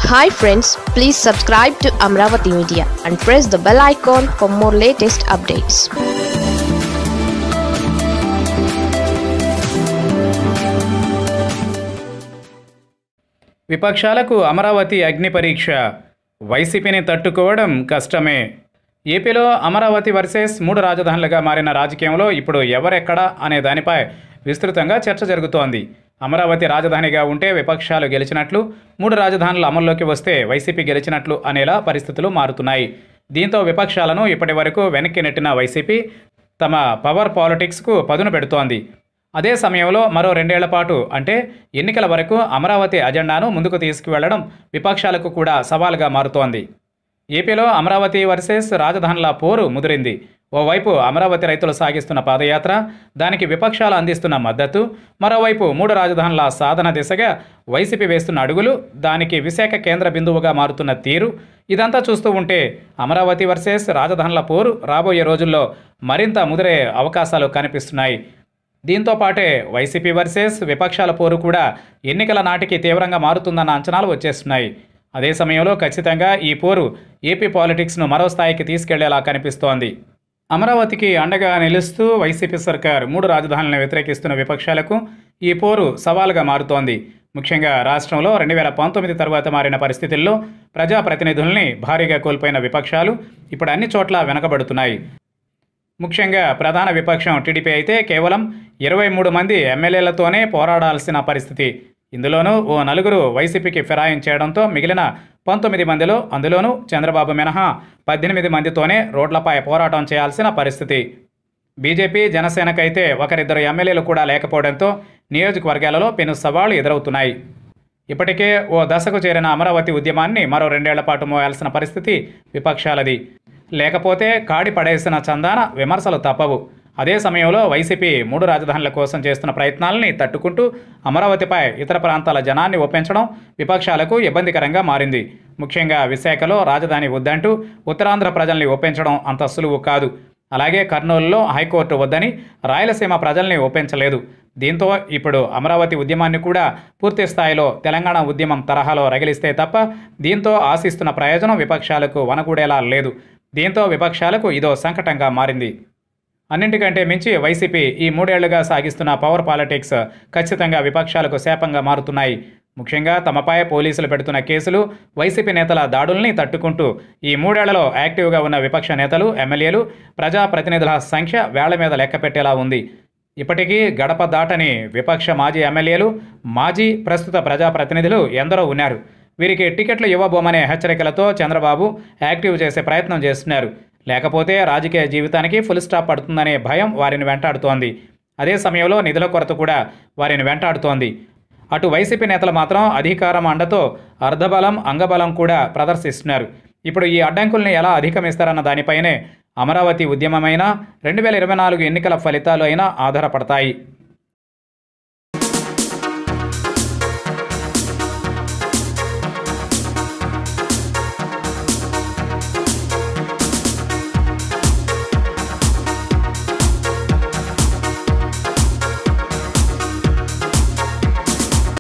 hi friends please subscribe to Amaravati Media and press the bell icon for more latest updates విపక్షాలకు అమరావతి అగ్ని పరీక్ష వైసీపీని తట్టుకోవడం కష్టమే ఏపీలో అమరావతి వర్సెస్ మూడు రాజధానులుగా మారిన రాజకీయంలో ఇప్పుడు ఎవరెక్కడ అనే దానిపై విస్తృతంగా చర్చ జరుగుతోంది అమరావతి రాజధానిగా ఉంటే విపక్షాలు గెలిచినట్లు మూడు రాజధానులు అమల్లోకి వస్తే వైసీపీ గెలిచినట్లు అనేలా పరిస్థితులు మారుతున్నాయి దీంతో విపక్షాలను ఇప్పటి వరకు వెనక్కి నెట్టిన వైసీపీ తమ పవర్ పాలిటిక్స్కు పదును పెడుతోంది అదే సమయంలో మరో రెండేళ్ల పాటు అంటే ఎన్నికల వరకు అమరావతి అజెండాను ముందుకు తీసుకువెళ్లడం విపక్షాలకు కూడా సవాల్గా మారుతోంది ఏపీలో అమరావతి వర్సెస్ రాజధానుల పోరు ముదిరింది ఓవైపు అమరావతి రైతులు సాగిస్తున్న పాదయాత్ర దానికి విపక్షాలు అందిస్తున్న మద్దతు మరోవైపు మూడు రాజధానుల సాధన దిశగా వైసీపీ వేస్తున్న అడుగులు దానికి విశాఖ కేంద్ర బిందువుగా మారుతున్న తీరు ఇదంతా చూస్తూ ఉంటే అమరావతి వర్సెస్ రాజధానుల పోరు రాబోయే రోజుల్లో మరింత ముదిరే అవకాశాలు కనిపిస్తున్నాయి దీంతో పాటే వైసీపీ వర్సెస్ విపక్షాల పోరు కూడా ఎన్నికల నాటికి తీవ్రంగా మారుతుందన్న అంచనాలు వచ్చేస్తున్నాయి అదే సమయంలో ఖచ్చితంగా ఈ పోరు ఏపీ పాలిటిక్స్ను మరో స్థాయికి తీసుకెళ్లేలా కనిపిస్తోంది అమరావతికి అండగా నిలుస్తూ వైసీపీ సర్కార్ మూడు రాజధానులను వ్యతిరేకిస్తున్న విపక్షాలకు ఈ పోరు సవాలుగా మారుతోంది ముఖ్యంగా రాష్ట్రంలో రెండు వేల పంతొమ్మిది తర్వాత మారిన పరిస్థితుల్లో ప్రజాప్రతినిధుల్ని భారీగా కోల్పోయిన విపక్షాలు ఇప్పుడు అన్ని చోట్ల వెనకబడుతున్నాయి ముఖ్యంగా ప్రధాన విపక్షం టీడీపీ అయితే కేవలం ఇరవై మూడు మంది ఎమ్మెల్యేలతోనే పోరాడాల్సిన పరిస్థితి ఇందులోనూ ఓ నలుగురు వైసీపీకి ఫిరాయించేయడంతో చేయడంతో మిగిలిన పంతొమ్మిది మందిలో అందులోనూ చంద్రబాబు మినహా పద్దెనిమిది మందితోనే రోడ్లపై పోరాటం చేయాల్సిన పరిస్థితి బీజేపీ జనసేనకైతే ఒకరిద్దరు ఎమ్మెల్యేలు కూడా లేకపోవడంతో నియోజకవర్గాలలో పెను సవాళ్లు ఎదురవుతున్నాయి ఇప్పటికే ఓ దశకు చేరిన అమరావతి ఉద్యమాన్ని మరో రెండేళ్ల పాటు మోయాల్సిన పరిస్థితి విపక్షాలది లేకపోతే కాడి పడేసిన చందాన విమర్శలు తప్పవు అదే సమయంలో వైసీపీ మూడు రాజధానుల కోసం చేస్తున్న ప్రయత్నాలని తట్టుకుంటూ అమరావతిపై ఇతర ప్రాంతాల జనాన్ని ఒప్పించడం విపక్షాలకు ఇబ్బందికరంగా మారింది ముఖ్యంగా విశాఖలో రాజధాని వద్దంటూ ఉత్తరాంధ్ర ప్రజల్ని ఒప్పించడం అంత సులువు కాదు అలాగే కర్నూలులో హైకోర్టు వద్దని రాయలసీమ ప్రజల్ని ఒప్పించలేదు దీంతో ఇప్పుడు అమరావతి ఉద్యమాన్ని కూడా పూర్తి స్థాయిలో తెలంగాణ ఉద్యమం తరహాలో రగిలిస్తే తప్ప దీంతో ఆశిస్తున్న ప్రయోజనం విపక్షాలకు వనకూడేలా లేదు దీంతో విపక్షాలకు ఇదో సంకటంగా మారింది అన్నింటికంటే మించి వైసీపీ ఈ మూడేళ్లుగా సాగిస్తున్న పవర్ పాలిటిక్స్ ఖచ్చితంగా విపక్షాలకు శాపంగా మారుతున్నాయి ముఖ్యంగా తమపై పోలీసులు పెడుతున్న కేసులు వైసీపీ నేతల దాడుల్ని తట్టుకుంటూ ఈ మూడేళ్లలో యాక్టివ్గా ఉన్న విపక్ష నేతలు ఎమ్మెల్యేలు ప్రజాప్రతినిధుల సంఖ్య వేళ్ల మీద లెక్కపెట్టేలా ఉంది ఇప్పటికీ గడప దాటని విపక్ష మాజీ ఎమ్మెల్యేలు మాజీ ప్రస్తుత ప్రజాప్రతినిధులు ఎందరో ఉన్నారు వీరికి టికెట్లు ఇవ్వబోమనే హెచ్చరికలతో చంద్రబాబు యాక్టివ్ చేసే ప్రయత్నం చేస్తున్నారు లేకపోతే రాజకీయ జీవితానికి ఫుల్ స్టాప్ పడుతుందనే భయం వారిని వెంటాడుతోంది అదే సమయంలో నిధుల కొరత కూడా వారిని వెంటాడుతోంది అటు వైసీపీ నేతలు మాత్రం అధికారం అండతో అర్ధబలం అంగబలం కూడా ప్రదర్శిస్తున్నారు ఇప్పుడు ఈ అడ్డంకుల్ని ఎలా అధిగమిస్తారన్న దానిపైనే అమరావతి ఉద్యమమైనా రెండు వేల ఇరవై నాలుగు ఎన్నికల ఫలితాలు అయినా ఆధారపడతాయి